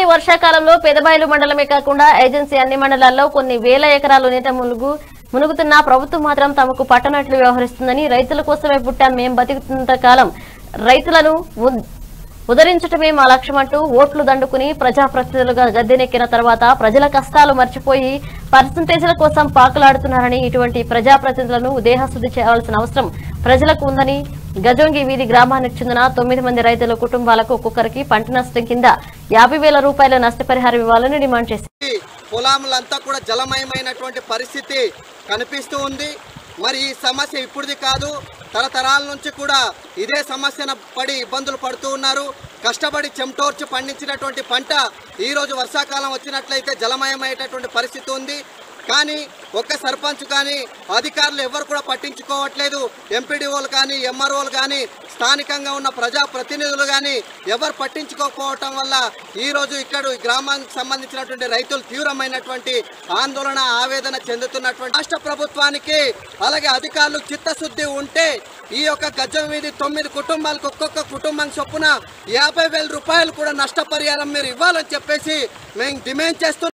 వర్షాకాలంలో పెదబాయిలు మండలమే కాకుండా ఏజెన్సీ అన్ని మండలాల్లో కొన్ని వేల ఎకరాలు నీట మునుగు మునుగుతున్న ప్రభుత్వం మాత్రం తమకు పట్టనట్లు వ్యవహరిస్తుందని రైతుల కోసమే పుట్టాం మేం బతుకుతున్నంత కాలం రైతులను ఉద్- ఉదరించటమే మా లక్ష్యం అంటూ ఓట్లు దండుకుని ప్రజాప్రతినిధులుగా గద్దెనెక్కిన తర్వాత ప్రజల కష్టాలు మర్చిపోయి పర్సంటేజ్ల కోసం పాకులాడుతున్నారని ఇటువంటి ప్రజాప్రతినిధులను దేహశుద్ధి చేయాల్సిన అవసరం ప్రజలకు ఉందని గజొంగి వీధి గ్రామానికి చెందిన తొమ్మిది మంది రైతుల కుటుంబాలకు ఒక్కొక్కరికి పంట నష్టం కింద యాభై వేల రూపాయల నష్టపరిహారం ఇవ్వాలని డిమాండ్ చేశారు ఈ పొలాములంతా కూడా జలమయమైనటువంటి పరిస్థితి కనిపిస్తూ ఉంది మరి ఈ సమస్య ఇప్పుడుది కాదు తరతరాల నుంచి కూడా ఇదే సమస్యను పడి ఇబ్బందులు పడుతూ ఉన్నారు కష్టపడి చెమటోర్చి పండించినటువంటి పంట ఈరోజు వర్షాకాలం వచ్చినట్లయితే జలమయమయ్యేటటువంటి పరిస్థితి ఉంది కానీ ఒక్క సర్పంచ్ కానీ అధికారులు ఎవరు కూడా పట్టించుకోవట్లేదు ఎంపీడీఓలు కానీ ఎంఆర్ఓలు కానీ స్థానికంగా ఉన్న ప్రజా ప్రతినిధులు కానీ ఎవరు పట్టించుకోకపోవటం వల్ల ఈరోజు ఇక్కడ ఈ గ్రామానికి సంబంధించినటువంటి రైతులు తీవ్రమైనటువంటి ఆందోళన ఆవేదన చెందుతున్నటువంటి రాష్ట్ర ప్రభుత్వానికి అలాగే అధికారులు చిత్తశుద్ధి ఉంటే ఈ యొక్క గజం వీధి తొమ్మిది కుటుంబాలకు ఒక్కొక్క కుటుంబం చొప్పున యాభై వేల రూపాయలు కూడా నష్టపరిహారం మీరు ఇవ్వాలని చెప్పేసి మేము డిమాండ్ చేస్తున్నాం